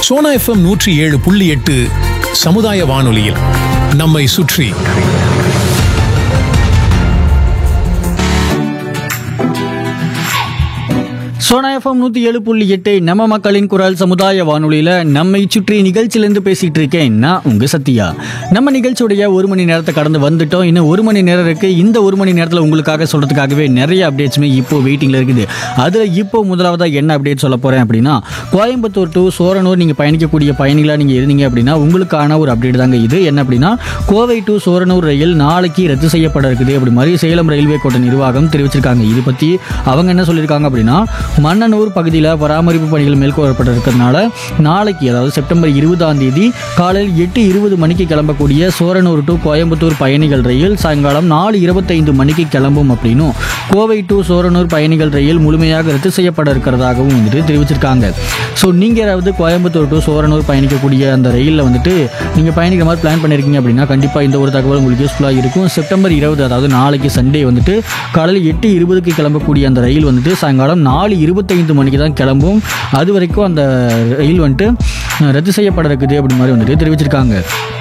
Sona FM நூற்றி ஏழு புள்ளி எட்டு சமுதாய வானொலியில் நம்மை சுற்றி சோனா எஃப்எம் நூற்றி ஏழு புள்ளி எட்டு நம்ம மக்களின் குரல் சமுதாய வானொலியில் நம்மை சுற்றி நிகழ்ச்சியிலேருந்து பேசிகிட்டு இருக்கேன் நான் உங்கள் சத்யா நம்ம நிகழ்ச்சியுடைய ஒரு மணி நேரத்தை கடந்து வந்துட்டோம் இன்னும் ஒரு மணி நேரம் இருக்குது இந்த ஒரு மணி நேரத்தில் உங்களுக்காக சொல்கிறதுக்காகவே நிறைய அப்டேட்ஸுமே இப்போ வெயிட்டிங்கில் இருக்குது அதில் இப்போ முதலாவதாக என்ன அப்டேட் சொல்ல போகிறேன் அப்படின்னா கோயம்புத்தூர் டு சோரனூர் நீங்கள் பயணிக்கக்கூடிய பயணிகளாக நீங்கள் இருந்தீங்க அப்படின்னா உங்களுக்கான ஒரு அப்டேட் தாங்க இது என்ன அப்படின்னா கோவை டு சோரனூர் ரயில் நாளைக்கு ரத்து செய்யப்பட இருக்குது அப்படி மாதிரி சேலம் ரயில்வே கோட்ட நிர்வாகம் தெரிவிச்சிருக்காங்க இது பற்றி அவங்க என்ன சொல்லியிருக்காங்க அப்படின்னா மன்னனூர் பகுதியில் பராமரிப்பு பணிகள் மேற்கொள்ளப்பட்டு இருக்கிறதுனால நாளைக்கு அதாவது செப்டம்பர் இருபதாம் தேதி காலையில் எட்டு இருபது மணிக்கு கிளம்பக்கூடிய சோரனூர் டு கோயம்புத்தூர் பயணிகள் ரயில் சாயங்காலம் நாலு இருபத்தைந்து மணிக்கு கிளம்பும் அப்படின்னும் கோவை டு சோரனூர் பயணிகள் ரயில் முழுமையாக ரத்து செய்யப்பட இருக்கிறதாகவும் வந்துட்டு தெரிவிச்சிருக்காங்க ஸோ நீங்கள் யாராவது கோயம்புத்தூர் டு சோரனூர் பயணிக்கக்கூடிய அந்த ரயிலில் வந்துட்டு நீங்கள் பயணிக்கிற மாதிரி பிளான் பண்ணியிருக்கீங்க அப்படின்னா கண்டிப்பாக இந்த ஒரு தகவல் உங்களுக்கு யூஸ்ஃபுல்லாக இருக்கும் செப்டம்பர் இருபது அதாவது நாளைக்கு சண்டே வந்துட்டு காலையில் எட்டு இருபதுக்கு கிளம்பக்கூடிய அந்த ரயில் வந்துட்டு சாயங்காலம் நாலு இருபத்தைந்து மணிக்கு தான் கிளம்பும் அது வரைக்கும் அந்த ரயில் வந்துட்டு அஹ், ரத்து செய்யப்பட இருக்குது அப்படி மாதிரி வந்துட்டு தெரிவிச்சிருக்காங்க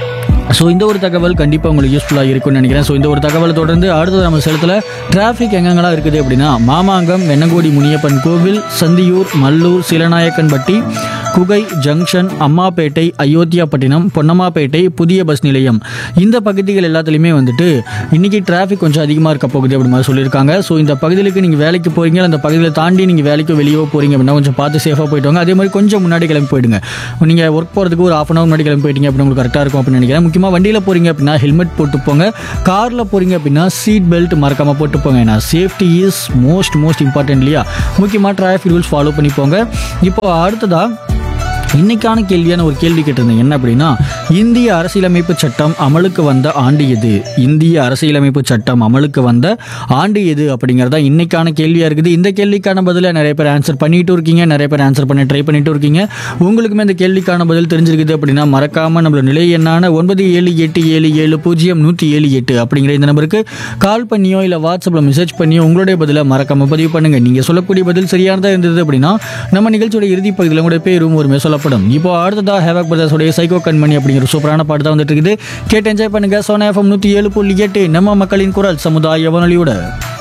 ஸோ இந்த ஒரு தகவல் கண்டிப்பாக உங்களுக்கு யூஸ்ஃபுல்லாக இருக்கும்னு நினைக்கிறேன் ஸோ இந்த ஒரு தகவலை தொடர்ந்து அடுத்தது நம்ம சேலத்தில் டிராஃபிக் எங்கெங்கெல்லாம் இருக்குது அப்படின்னா மாமாங்கம் வெண்ணங்கோடி முனியப்பன் கோவில் சந்தியூர் மல்லூர் சீலநாயக்கன்பட்டி குகை ஜங்ஷன் அம்மாப்பேட்டை அயோத்தியாப்பட்டினம் பொன்னம்மாப்பேட்டை புதிய பஸ் நிலையம் இந்த பகுதிகள் எல்லாத்துலேயுமே வந்துட்டு இன்றைக்கி டிராஃபிக் கொஞ்சம் அதிகமாக இருக்க போகுது அப்படி மாதிரி சொல்லியிருக்காங்க ஸோ இந்த பகுதிகளுக்கு நீங்கள் வேலைக்கு போகிறீங்க அந்த பகுதியில் தாண்டி நீங்கள் வேலைக்கு வெளியே போகிறீங்க அப்படின்னா கொஞ்சம் பார்த்து சேஃபாக போயிட்டு வாங்க அதே மாதிரி கொஞ்சம் முன்னாடி கிளம்பி போயிடுங்க நீங்கள் ஒர்க் போகிறதுக்கு ஒரு ஆஃப் அன் ஹவர் முன்னாடி கிளம்பி போயிட்டீங்க அப்படின்னு உங்களுக்கு கரெக்டாக இருக்கும் அப்படின்னு நினைக்கிறேன் முக்கியமாக வண்டியில் போகிறீங்க அப்படின்னா ஹெல்மெட் போட்டு போங்க காரில் போகிறீங்க அப்படின்னா சீட் பெல்ட் மறக்காமல் போட்டு போங்க ஏன்னா safety is most most important இல்லையா முக்கியமாக டிராஃபிக் ரூல்ஸ் ஃபாலோ பண்ணி போங்க இப்போ அடுத்ததாக இன்னைக்கான கேள்வியான ஒரு கேள்வி கேட்டிருந்தேன் என்ன அப்படின்னா இந்திய அரசியலமைப்பு சட்டம் அமலுக்கு வந்த ஆண்டு எது இந்திய அரசியலமைப்பு சட்டம் அமலுக்கு வந்த ஆண்டு எது அப்படிங்கிறதா இன்னைக்கான கேள்வியாக இருக்குது இந்த கேள்விக்கான பதிலை நிறைய பேர் ஆன்சர் பண்ணிட்டு இருக்கீங்க நிறைய பேர் ஆன்சர் பண்ண ட்ரை பண்ணிட்டு இருக்கீங்க உங்களுக்குமே இந்த கேள்விக்கான பதில் தெரிஞ்சிருக்குது அப்படின்னா மறக்காம நம்மளோட நிலை எண்ணான ஒன்பது ஏழு எட்டு ஏழு ஏழு பூஜ்ஜியம் நூற்றி ஏழு எட்டு அப்படிங்கிற இந்த நம்பருக்கு கால் பண்ணியோ இல்லை வாட்ஸ்அப்பில் மெசேஜ் பண்ணியோ உங்களுடைய பதிலை மறக்காம பதிவு பண்ணுங்க நீங்கள் சொல்லக்கூடிய பதில் சரியானதாக இருந்தது அப்படின்னா நம்ம நிகழ்ச்சியோட இறுதி பகுதியில் உங்களுடைய பேரும் ஒருமே சொல்லப்படும் இப்போ அடுத்ததாக ஹேவாக் பிரதர்ஸோடைய சைக்கோ கண்மணி அப்படிங்கிற சூப்பரான பாட்டு தான் வந்துட்டு இருக்குது கேட்டு என்ஜாய் பண்ணுங்க சோனா எஃப்எம் நூற்றி ஏழு புள்ளி எட்டு நம்ம மக்களின் குரல் சமுதாய வானொலியோட